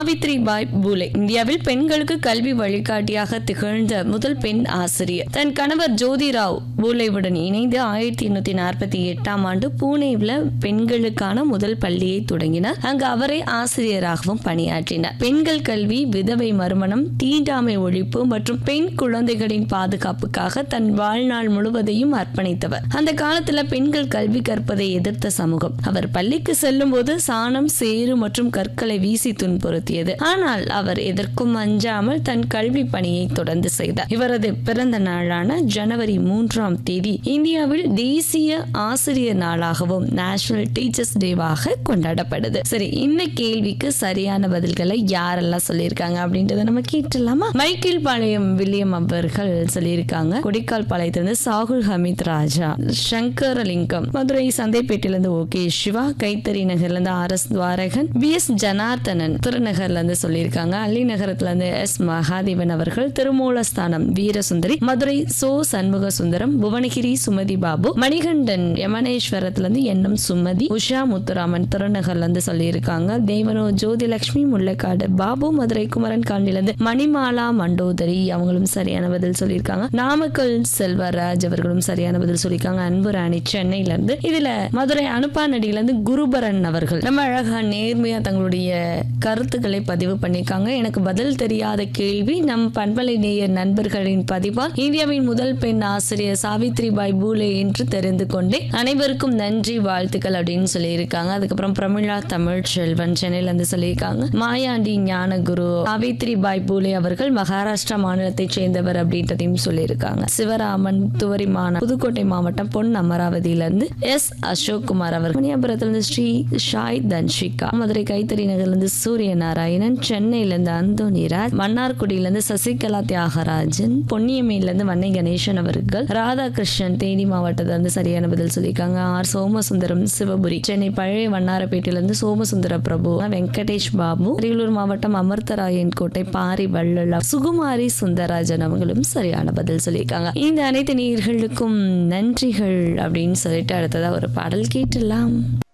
சாவித்ரி பாய் பூலே இந்தியாவில் பெண்களுக்கு கல்வி வழிகாட்டியாக திகழ்ந்த முதல் பெண் ஆசிரியர் தன் கணவர் ஜோதிராவ் பூலேவுடன் இணைந்து ஆயிரத்தி எண்ணூத்தி நாற்பத்தி எட்டாம் ஆண்டு பூனேவில் பெண்களுக்கான முதல் பள்ளியை தொடங்கினார் அங்கு அவரே ஆசிரியராகவும் பணியாற்றினார் பெண்கள் கல்வி விதவை மறுமணம் தீண்டாமை ஒழிப்பு மற்றும் பெண் குழந்தைகளின் பாதுகாப்புக்காக தன் வாழ்நாள் முழுவதையும் அர்ப்பணித்தவர் அந்த காலத்துல பெண்கள் கல்வி கற்பதை எதிர்த்த சமூகம் அவர் பள்ளிக்கு செல்லும் போது சாணம் சேறு மற்றும் கற்களை வீசி துன்புறுத்தியது ஆனால் அவர் எதற்கும் அஞ்சாமல் தன் கல்வி பணியை தொடர்ந்து செய்தார் இவரது பிறந்த நாளான ஜனவரி மூன்றாம் தேதி இந்தியாவில் தேசிய ஆசிரியர் நாளாகவும் நேஷனல் டீச்சர்ஸ் டேவாக கொண்டாடப்படுது சரி இந்த கேள்விக்கு சரியான பதில்களை யாரெல்லாம் சொல்லியிருக்காங்க அப்படின்றத நம்ம கேட்டலாமா மைக்கேல் பாளையம் வில்லியம் அவர்கள் சொல்லியிருக்காங்க கொடிக்கால் பாளையத்திலிருந்து சாகுல் ஹமீத் ராஜா சங்கரலிங்கம் மதுரை சந்தைப்பேட்டையிலிருந்து ஓகே சிவா கைத்தறி நகர்ல இருந்து R S Dwarakan P S Janarthanan திருநகர்ல இருந்து சொல்லியிருக்காங்க அள்ளி நகரத்துல இருந்து எஸ் மகாதேவன் அவர்கள் திருமூலஸ்தானம் வீரசுந்தரி மதுரை சோ சண்முக சுந்தரம் புவனகிரி சுமதி பாபு மணிகண்டன் யமனேஸ்வரத்துல இருந்து எண்ணம் சுமதி உஷா முத்துராமன் திருநகர்ல இருந்து சொல்லியிருக்காங்க தேவனோ ஜோதிலட்சுமி முள்ளக்காடு பாபு மதுரை குமரன் காண்டில இருந்து மணிமாலா மண்டோதரி அவங்களும் சரியான பதில் சொல்லியிருக்காங்க நாமக்கல் செல்வராஜ் அவர்களும் சரியான பதில் சொல்லியிருக்காங்க அன்பு ராணி சென்னையில இருந்து இதுல மதுரை அனுப்பா நடியில இருந்து குருபரன் அவர்கள் நம்ம அழகா நேர்மையா தங்களுடைய கருத்துக்களை பதிவு பண்ணியிருக்காங்க எனக்கு பதில் தெரியாத கேள்வி நம் பண்பலை நேயர் நண்பர்களின் பதிவால் இந்தியாவின் முதல் பெண் ஆசிரியர் சாவித்ரி பாய் பூலே என்று தெரிந்து கொண்டேன் அனைவருக்கும் நன்றி வாழ்த்துக்கள் அப்படின்னு சொல்லியிருக்காங்க அதுக்கப்புறம் பிரமிளா தமிழ் செல்வன் சென்னையில இருந்து சொல்லியிருக்காங்க மாயாண்டி ஞானகுரு சாவித்ரி பாய் பூலே அவர்கள் மகாராஷ்டிரா மாநிலத்தைச் சேர்ந்தவர் அப்படின்றதையும் சொல்லியிருக்காங்க சிவராமன் துவரிமான புதுக்கோட்டை மாவட்டம் பொன் அமராவதியில இருந்து எஸ் அசோக் குமார் அவர் மணியாபுரத்திலிருந்து ஸ்ரீ ஷாய் தன்ஷிகா மதுரை கைத்தறி நகர்லேருந்து சூரிய நாராயணன் சென்னையிலேருந்து அந்தோனிராஜ் மன்னார்குடியிலேருந்து சசிகலா தியாகராஜன் பொன்னியமையிலேருந்து வன்னை கணேசன் அவர்கள் ராதாகிருஷ்ணன் தேனி மாவட்டத்துல இருந்து சரியான பதில் சொல்லியிருக்காங்க ஆர் சோமசுந்தரம் சிவபுரி சென்னை பழைய வண்ணாரப்பேட்டையிலேருந்து சோமசுந்தர பிரபு வெங்கடேஷ் பாபு அரியலூர் மாவட்டம் அமர்த்தராயன் கோட்டை பாரி வள்ளலா சுகுமாரி சுந்தரராஜன் அவங்களும் சரியான பதில் சொல்லியிருக்காங்க இந்த அனைத்து நேயர்களுக்கும் நன்றிகள் அப்படின்னு சொல்லிட்டு அடுத்ததா ஒரு பாடல் கேட்டுலாம்